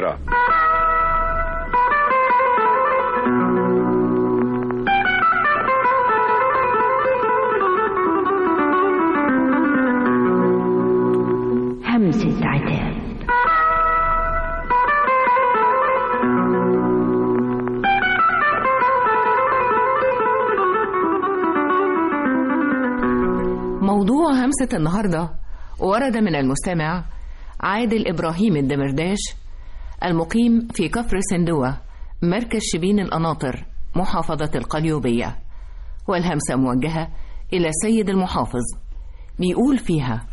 القاهرة همسة عتاب موضوع همسة النهاردة ورد من المستمع عادل إبراهيم الدمرداش المقيم في كفر سندوة مركز شبين القناطر محافظة القليوبية والهمسة موجهة إلى سيد المحافظ بيقول فيها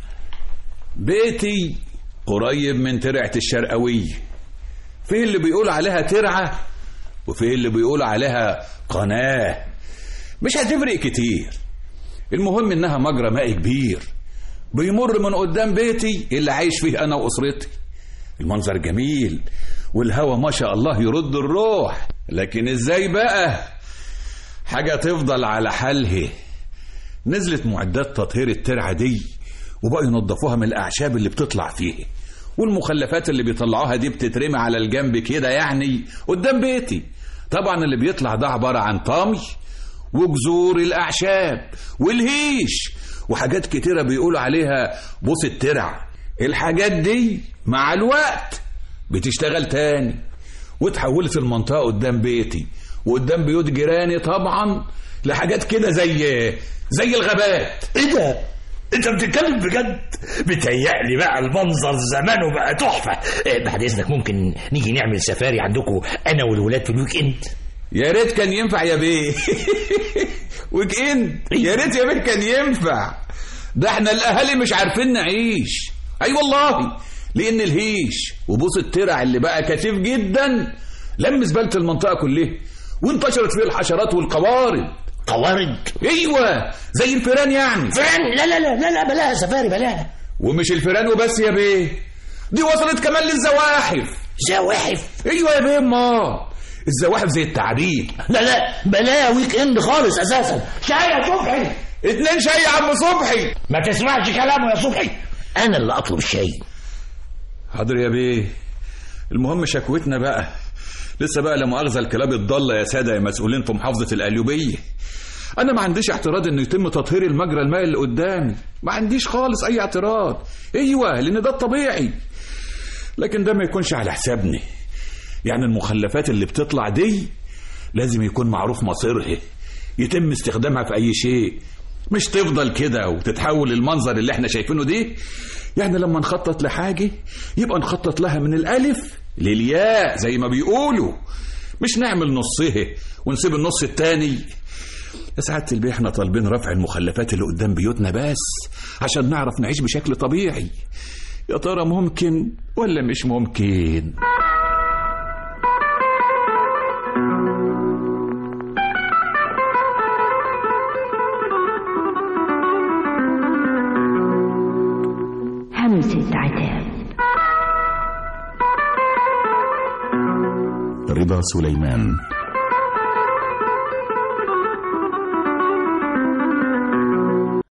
بيتي قريب من ترعة الشرقوية فيه اللي بيقول عليها ترعة وفيه اللي بيقول عليها قناة مش هتفرق كتير المهم انها مجرى ماء كبير بيمر من قدام بيتي اللي عايش فيه انا واسرتي المنظر جميل والهوا ما شاء الله يرد الروح لكن ازاي بقى حاجة تفضل على حالها نزلت معدات تطهير الترعة دي وبقوا ينظفوها من الأعشاب اللي بتطلع فيه والمخلفات اللي بيطلعوها دي بتترمي على الجنب كده يعني قدام بيتي طبعا اللي بيطلع ده عبارة عن طمي وجذور الأعشاب والهيش وحاجات كتيرة بيقولوا عليها بوس الترع الحاجات دي مع الوقت بتشتغل تاني وتحولت المنطقة قدام بيتي وقدام بيوت جيراني طبعا لحاجات كده زي زي الغابات ايه ده انت بتتكلم بجد بتهيألي بقى المنظر زمانه بقى تحفه إيه، بعد اذنك ممكن نيجي نعمل سفاري عندكم انا والولاد في الويك اند يا ريت كان ينفع يا بيه ويك اند يا ريت يا بيه كان ينفع ده احنا الاهالي مش عارفين نعيش اي أيوة والله لان الهيش وبوس الترع اللي بقى كثيف جدا لم زباله المنطقه كلها وانتشرت فيه الحشرات والقوارض قوارض ايوه زي الفيران يعني فين لا لا لا لا لا بلاها سفاري بلاها ومش الفيران وبس يا بيه دي وصلت كمان للزواحف زواحف ايوه يا بيه ما الزواحف زي التعابين لا لا بلاها ويك اند خالص اساسا شاي يا صبحي اتنين شاي يا عم صبحي ما تسمعش كلامه يا صبحي انا اللي اطلب الشاي حاضر يا بيه المهم شكوتنا بقى لسه بقى لا مؤاخذه الكلاب الضاله يا ساده يا مسؤولين في محافظه القليوبيه انا ما عنديش اعتراض انه يتم تطهير المجرى المائي اللي قدامي ما عنديش خالص اي اعتراض ايوه لان ده الطبيعي لكن ده ما يكونش على حسابني يعني المخلفات اللي بتطلع دي لازم يكون معروف مصيرها يتم استخدامها في اي شيء مش تفضل كده وتتحول المنظر اللي احنا شايفينه دي يعني لما نخطط لحاجة يبقى نخطط لها من الألف للياء زي ما بيقولوا مش نعمل نصها ونسيب النص التاني يا سعادة البيه احنا طالبين رفع المخلفات اللي قدام بيوتنا بس عشان نعرف نعيش بشكل طبيعي يا ترى ممكن ولا مش ممكن همسة عتاب رضا سليمان